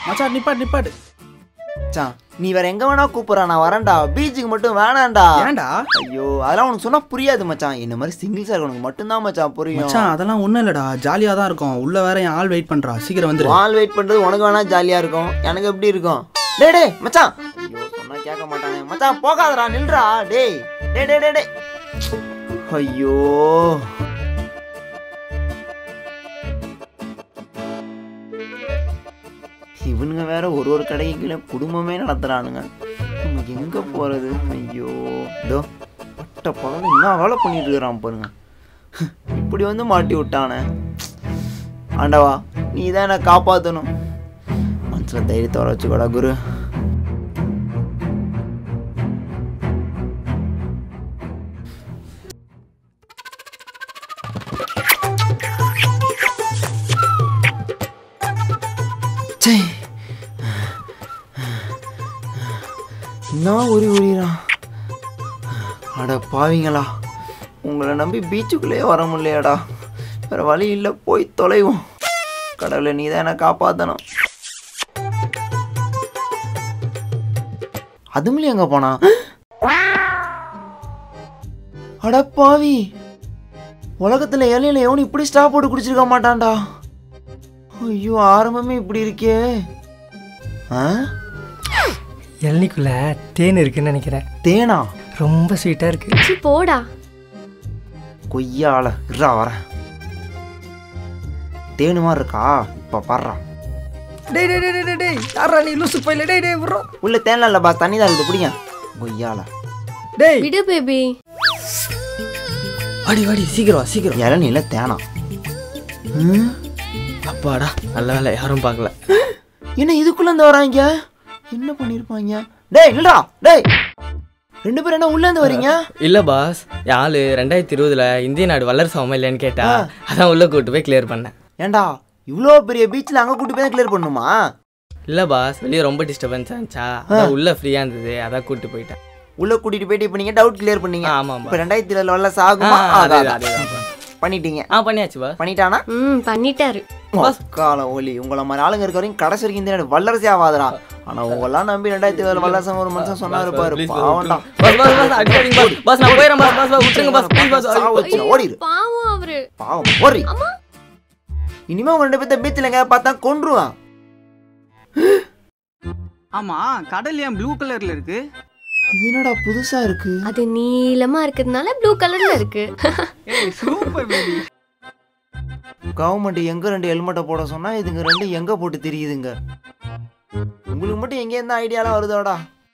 மச்சான் நிப்பாட்டு நிப்பாட்டு மச்சான் நீ வேற எங்க வேணா கூப்பிடுறா நான் வரேன்டா பீச்சுக்கு மட்டும் வேணாம்டா ஏன்டா ஐயோ அதெல்லாம் உனக்கு சொன்னா புரியாது மச்சான் இந்த மாதிரி சிங்கிள்ஸா இருக்கவனுக்கு மட்டும்தான் மச்சான் புரியும் மச்சான் அதெல்லாம் ஒன்றும் இல்லைடா ஜாலியாக தான் இருக்கும் உள்ள வேற என் ஆள் வெயிட் பண்ணுறா சீக்கிரம் வந்துரு வால் வெயிட் பண்றது உனக்கு வேணா ஜாலியா இருக்கும் எனக்கு எப்படி இருக்கும் டேய் டேய் மச்சான் ஐயோ சொன்னா கேட்க மாட்டானே மச்சான் போகாதடா நில்றா டேய் டேய் டேய் டேய் டேய் ஐயோ இவனுங்க வேற ஒரு ஒரு கடைக்கு கீழே குடும்பமே நடத்துறானுங்க நம்ம எங்க போறது ஐயோ இதோ பட்ட பகல என்ன வேலை பண்ணிட்டு இருக்கிறான் பாருங்க இப்படி வந்து மாட்டி விட்டானே ஆண்டவா நீ தான் என்னை காப்பாற்றணும் மனசில் தைரியத்தை வர வச்சுக்கோடா குரு ச்சே. என்ன உரி உரிறான் அட பாவிங்களா உங்களை நம்பி பீச்சுக்குள்ளேயே வர முடியலையாடா வேற வழி இல்லை போய் தொலைவோம் கடவுளை நீ தான் என்னை காப்பாற்றணும் அதுமில்ல எங்க போனா அட பாவி உலகத்துல இலையில எவனும் இப்படி ஸ்டாப் போட்டு குடிச்சிருக்க மாட்டான்டா ஐயோ ஆரம்பமே இப்படி இருக்கே ஆ இளநிக்குள்ள தேன் இருக்குன்னு நினைக்கிறேன் தேனா ரொம்ப ஸ்வீட்டாக இருக்கு சி போடா கொய்யால இருடா வரேன் தேனு மாதிரி இருக்கா இப்ப பாடுறா டேய் டேய் டேய் டேய், டேய் டேய் யாரா நீ லூசு போயில டேய் டேய் ப்ரோ உள்ள தேன்லாம் இல்ல பா தண்ணி தான் இருக்குது பிடிங்க கொய்யால டேய் விடு பேபி வாடி வாடி சீக்கிரம் வா சீக்கிரம் இளநில தேனா ம்? அப்பாடா நல்ல வேலை யாரும் பார்க்கல என்ன இதுக்குள்ள இருந்து வராங்க என்ன பண்ணிருப்பாங்க டேய் இல்லடா டேய் ரெண்டு பேரும் என்ன உள்ள இருந்து வரீங்க இல்ல பாஸ் என் ஆளு ரெண்டாயிரத்தி இருபதுல இந்திய நாடு வல்லரசு ஆகுமா இல்லையான்னு கேட்டா அதான் உள்ள கூட்டு போய் கிளியர் பண்ணேன் ஏன்டா இவ்வளோ பெரிய பீச்சில் அங்கே கூட்டி போய் தான் கிளியர் பண்ணுமா இல்ல பாஸ் வெளியே ரொம்ப டிஸ்டர்பன்ஸ் ஆச்சா அதான் உள்ள ஃப்ரீயா இருந்தது அதான் கூட்டு போயிட்டேன் உள்ள கூட்டிட்டு போயிட்டு இப்போ நீங்க டவுட் கிளியர் பண்ணீங்க ஆ, ஆமா இப்போ பாஸ் ரெண்டாயிரத்தி இருபதுல வரல சாகுமா ஆ, அதே அதான், அதே அதான். பண்ணிட்டீங்க ஆ பண்ணியாச்சு பாஸ் பண்ணிட்டானா ம் பண்ணிட்டாரு கால ஒலி உங்களை மாதிரி ஆளுங்க இருக்க வரைக்கும் கடைசி வரைக்கும் இந்த நாடு வல்லரசே ஆகாதுடா ஆனா உங்கெல்லாம் நம்பி ரெண்டாயிரத்தி இருபதுல வல்லரசம் ஒரு மனுஷன் சொன்னா இருப்பாரு Please, boss, பாவம்டா பாஸ் பாஸ் பாஸ் அடிக்காதீங்க பாஸ் பாஸ் நான் போயிடுறேன் பாஸ் பாஸ் பாஸ் விட்டுருங்க பாஸ் ப்ளீஸ் பாஸ் சாவு வச்சு ஓடிடு பாவம் அவரு பாவம் ஓடி இனிமே உங்க ரெண்டு பேர்த்த பீச்சில் எங்க பார்த்தா கொன்றுவான் ஆமா கடல் ஏன் ப்ளூ கலர்ல இருக்கு இது என்னடா புதுசா இருக்கு அது நீளமா இருக்கிறதுனால ப்ளூ கலர்ல இருக்கு ஏய் சூப்பர் பேபி கவர்மெண்ட் எங்க ரெண்டு ஹெல்மெட்டை போட சொன்னா இதுங்க ரெண்டு எங்க போட்டு தெரியுதுங்க உங்களுக்கு மட்டும் எங்க இருந்து ஐடியாலாம் வருதோடா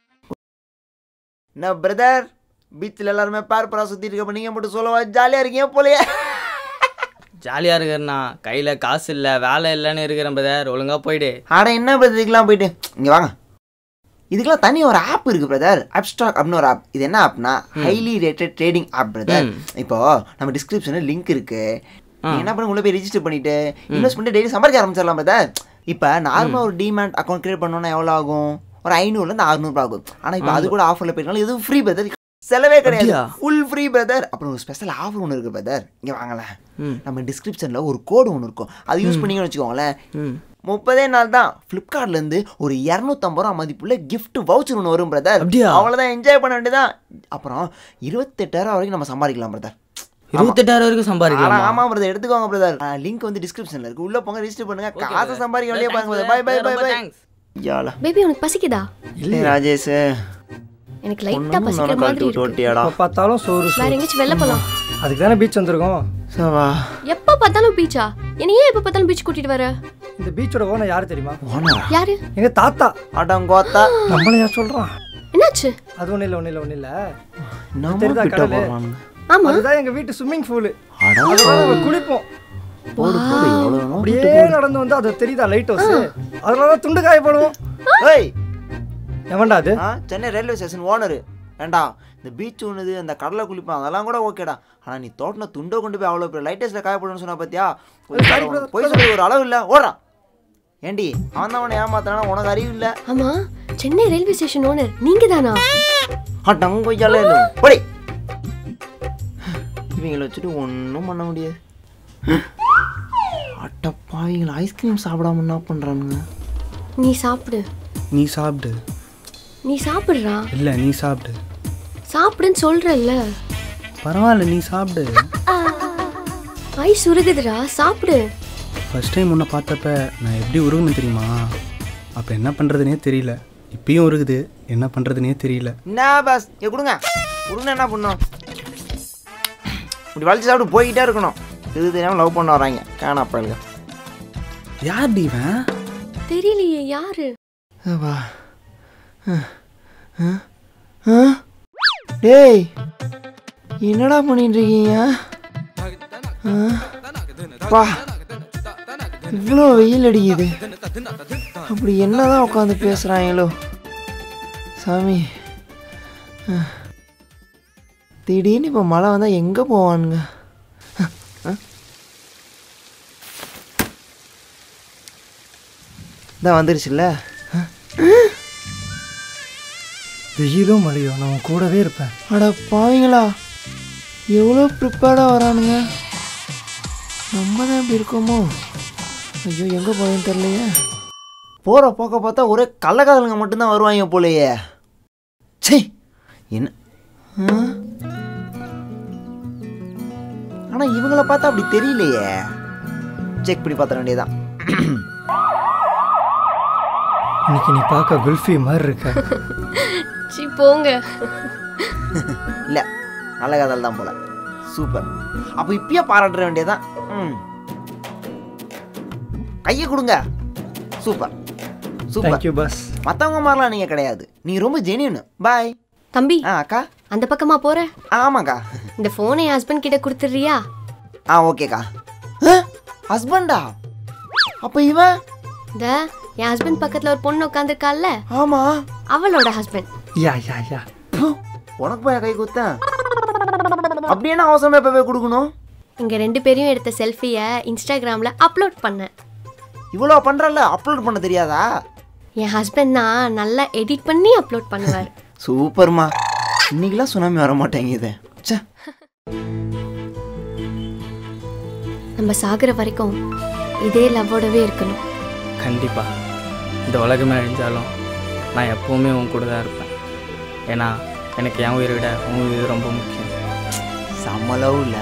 என்ன பிரதர் பீச்சில் எல்லாருமே பேர் பரா சுத்திட்டு இருக்க நீங்க மட்டும் சொல்லவா ஜாலியா இருக்கீங்க போலயே ஜாலியா இருக்கிறேண்ணா கையில காசு இல்ல வேலை இல்லைன்னு இருக்கிறேன் பிரதர் ஒழுங்கா போயிடு ஆட என்ன பிரதர் இதுக்கெல்லாம் போயிட்டு இங்க வாங்க இதுக்கெல்லாம் தனி ஒரு ஆப் இருக்கு பிரதர் அப்ஸ்டாக் அப்படின்னு ஒரு ஆப் இது என்ன ஆப்னா highly rated trading app brother ம். இப்போ நம்ம டிஸ்கிரிப்ஷனில் லிங்க் இருக்கு நீங்க என்ன பண்ண உள்ள போய் ரெஜிஸ்டர் பண்ணிட்டு இன்வெஸ்ட் பண்ணிட்டு டெய்லி சம்பாதிக்க ஆரம்பிச்சிடலாம் பிரதர் இப்போ நார்மலாக ஒரு டிமேட் அக்கௌண்ட் கிரியேட் பண்ணோம்னா எவ்வளோ ஆகும் ஒரு ஐநூறுலேருந்து அறுநூறு ஆகும் ஆனால் இப்போ அது கூட ஆஃபரில் போயிருந்தாலும் எதுவும் ஃப்ரீ பிரதர் செலவே கிடையாது அப்படியா? ஃபுல் ஃப்ரீ பிரதர் அப்புறம் ஒரு ஸ்பெஷல் ஆஃபர் ஒன்று இருக்கு பிரதர் இங்கே வாங்கலாம் ம். நம்ம டிஸ்கிரிப்ஷனில் ஒரு கோடு ஒன்று இருக்கும் அது யூஸ் பண்ணீங்கன்னு வச்சுக்கோங்களேன் ம் முப்பதே நாள் தான் ஃப்ளிப்கார்ட்லேருந்து ஒரு இரநூத்தம்பது ரூபா மதிப்புள்ள gift வவுச்சர் ஒன்று வரும் பிரதர் அப்படியா? அவ்வளோதான் என்ஜாய் பண்ண வேண்டியதான் அப்புறம் இருபத்தெட்டாயிரம் வரைக்கும் நம்ம சம்பாதிக்கலாம் பிரதர் இருபத்தெட்டாயிரம் வரைக்கும் சம்பாதிக்கலாமா ஆமா பிரதர் எடுத்துக்கோங்க பிரதர் லிங்க் வந்து டிஸ்கிரிப்ஷன்ல இருக்கு உள்ள போங்க ரெஜிஸ்டர் பண்ணுங்க காசை சம்பாதிக்க வழியா பாருங்க bye bye bye bye thanks யால பேபி உனக்கு பசிக்குதா இல்லை ராஜேஷ் எனக்கு லைட்டா பசிக்கிற மாதிரி கழட்டி இருக்கு ஓட்டியாடா எப்போ பார்த்தாலும் சோறு வேற சோறு எங்கேயாச்சும் வெளில போலாம் அதுக்கு தானே பீச் வந்திருக்கோம் சவா எப்ப பார்த்தாலும் பீச்சா என்ன ஏன் எப்ப பார்த்தாலும் பீச் கூட்டிட்டு வர இந்த பீச்சோட ஓனர் யாரு தெரியுமா ஓனா யாரு எங்க தாத்தா அடங்கோத்தா நம்மள யார் சொல்றான் என்னாச்சு அது ஒன்றும் இல்லை ஒன்றும் இல்லை ஒன்றும் இல்லை நம்ம தெரியுதா கிட்ட கடலு? போறானுங்க ஆமா அதுதான் எங்க வீட்டு ஸ்விம்மிங் பூலு அட அதனால நம்ம குளிப்போம் போடு போடு எவ்வளவு வேணும் அப்படியே நடந்து வந்து அது தெரியுதா லைட் ஹவுஸ் அதனால தான் துண்டு காயப்படுவோம் ஏய் எவன்டா அது ஆ சென்னை ரயில்வே ஸ்டேஷன் ஓனரு ஏண்டா இந்த பீச் ஒன்றுது அந்த கடலை குளிப்பான் அதெல்லாம் கூட ஓகேடா ஆனால் நீ தோட்டின துண்டை கொண்டு போய் அவ்வளோ பெரிய லைட்டஸ்ட்டில் காயப்படுன்னு சொன்னா பார்த்தியா sorry brother. போய் சொல்லி ஒரு அளவு இல்லை ஓடுறான் ஏண்டி அவன் தான் அவனை ஏமாத்துறானா உனக்கு அறிவு இல்லை ஆமா சென்னை ரயில்வே ஸ்டேஷன் ஓனர் நீங்க தானா அட்டங்கொய்யால போடி இவங்களை வச்சுட்டு ஒன்றும் பண்ண முடியாது அட்டப்பாவிங்கள ஐஸ்கிரீம் சாப்பிடாம என்ன பண்ணுறானுங்க நீ சாப்பிடு நீ சாப்பிடு நீ சாப்பிடுறா இல்லை நீ சாப்பிடு சாப்பிடுன்னு சொல்றல்ல பரவாயில்ல நீ சாப்பிடு ஐ சுருகுதுடா சாப்பிடு ஃபர்ஸ்ட் டைம் உன்னை பார்த்தப்ப நான் எப்படி உருகுன்னு தெரியுமா அப்போ என்ன பண்ணுறதுனே தெரியல இப்பயும் உருகுது என்ன பண்ணுறதுனே தெரியல என்ன பாஸ் ஏ கொடுங்க கொடுங்க என்ன பண்ணும் இப்படி வளைச்சு சாப்பிட்டு போய்கிட்டே இருக்கணும் இது தெரியாமல் லவ் பண்ண வராங்க காணா பயலுங்க யார் இவன் தெரியலையே யாரு வா டேய் என்னடா பண்ணிட்டு இருக்கீங்க ஆ? பா இவ்வளோ வெயில் அடிக்குது அப்படி என்னதான் உட்காந்து பேசுகிறாங்களோ சாமி ஆ. திடீர்னு இப்போ மழை வந்தால் எங்கே போவானுங்க ஆ? இதான் வந்துருச்சுல்ல வெயிலும் மழையும் நான் உன் கூடவே இருப்பேன் அட பாவீங்களா எவ்வளோ ப்ரிப்பேர்டாக வரானுங்க நம்ம தான் இப்படி இருக்கோமோ ஐயோ எங்கே போறேன்னு தெரியலையே போகிற போக்க பார்த்தா ஒரே கள்ளக்காதலுங்க மட்டும்தான் வருவாங்க போலயே சே என்ன ஆனால் இவங்கள பார்த்தா அப்படி தெரியலையே செக் பண்ணி பார்த்துட வேண்டியதான் இன்னைக்கு நீ பார்க்க குல்ஃபி மாதிரி இருக்க சி போங்க இல்லை நல்ல காதல் தான் போல சூப்பர் அப்போ இப்பயே பாராட்ட வேண்டியதான் ம் கையை கொடுங்க சூப்பர் சூப்பர் தேங்க்யூ பாஸ் மற்றவங்க மாதிரிலாம் நீங்கள் கிடையாது நீ ரொம்ப ஜெனியூனு பாய் தம்பி ஆ அக்கா அந்த பக்கமா போற ஆமாக்கா இந்த போனை என் ஹஸ்பண்ட் கிட்ட கொடுத்துறியா ஆ ஓகேக்கா ஹஸ்பண்டா அப்போ இவன் இந்த என் ஹஸ்பண்ட் பக்கத்துல ஒரு பொண்ணு உட்காந்துருக்கால ஆமாம் அவளோட ஹஸ்பண்ட் யா யா யா உனக்கு போய் கை குத்தேன் அப்படி என்ன அவசரமா இப்போ போய் கொடுக்கணும் இங்க ரெண்டு பேரையும் எடுத்த செல்ஃபியை இன்ஸ்டாகிராம்ல அப்லோட் பண்ணேன் இவ்வளோ பண்ணுறல அப்லோட் பண்ண தெரியாதா என் ஹஸ்பண்ட் தான் நல்லா எடிட் பண்ணி அப்லோட் பண்ணுவார் சூப்பர்மா இன்னைக்கெல்லாம் சுனாமி வர மாட்டேங்குது ச்சே நம்ம சாகுற வரைக்கும் இதே லவ்வோடவே இருக்கணும் கண்டிப்பாக இந்த உலகமே அழிஞ்சாலும் நான் எப்போவுமே உன் கூட தான் இருப்பேன் ஏன்னா எனக்கு என் உயிரை விட உன் உயிர் ரொம்ப முக்கியம் செம்மளவு இல்ல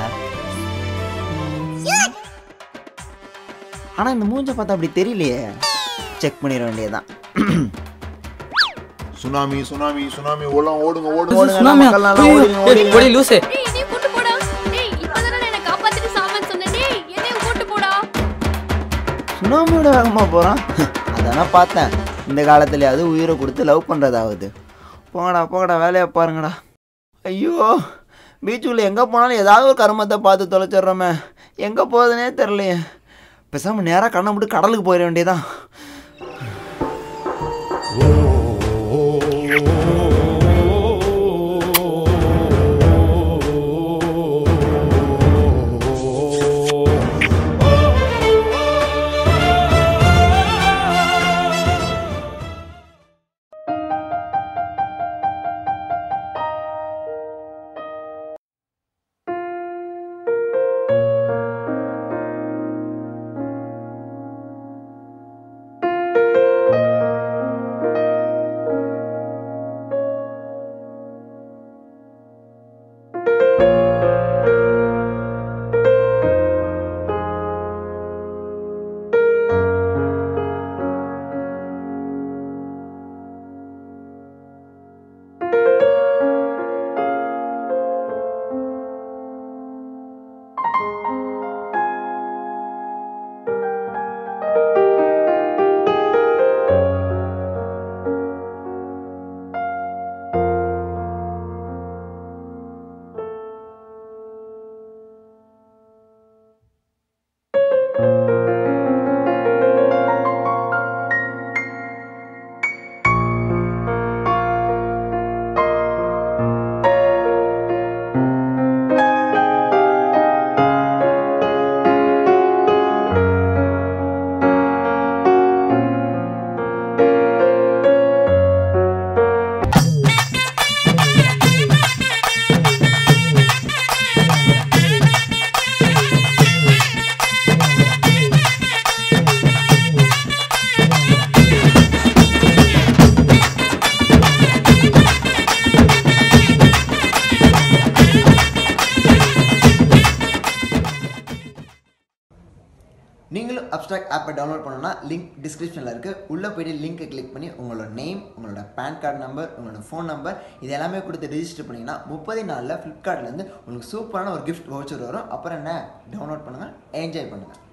ஆனா இந்த மூஞ்ச பார்த்தா அப்படி தெரியலையே செக் பண்ணிட வேண்டியதுதான் சுனாமி சுனாமி சுனாமி ஓடலாம் ஓடுங்க ஓடுங்க ஓடுங்க, சுனாமியா? மக்கள்லாம் ஐயோ, ஓடிடுங்க, ஏய், ஓடிடுங்க. ஒடி லூசு டேய் என்னைய கூட்டு போடா டேய் இப்பதானே என்ன காப்பாத்திட்டு சாமன் சொன்னேன் டேய் என்னைய கூட்டு போடா சுனாமியோட வேகமா போறான் அதானே பார்த்தேன் இந்த காலத்துலயாவது உயிரை கொடுத்து லவ் பண்றதாவது போங்கடா போங்கடா வேலையை பாருங்கடா ஐயோ பீச்சுக்குள்ள எங்கே போனாலும் ஏதாவது ஒரு கருமத்தை பார்த்து தொலைச்சிடுறோமே எங்கே போகுதுன்னே தெரிலையே பேசாமல் நேராக கண்ணை விட்டு கடலுக்கு போயிட வேண்டியதான் அப்ட்ராக்ட் ஆப்பை டவுன்லோட் பண்ணணும்னா லிங்க் டிஸ்கிரிப்ஷனில் இருக்குது உள்ளே போயிட்டு லிங்க்கை கிளிக் பண்ணி உங்களோட நேம் உங்களோட பேன் கார்டு நம்பர் உங்களோட ஃபோன் நம்பர் இது எல்லாமே கொடுத்து ரெஜிஸ்டர் பண்ணிங்கன்னா முப்பது நாளில் ஃப்ளிப்கார்ட்லேருந்து உங்களுக்கு சூப்பரான ஒரு கிஃப்ட் வவுச்சர் வரும் அப்புறம் என்ன டவுன்லோட் பண்ணுங்கள் என்ஜாய் பண்ணுங்கள்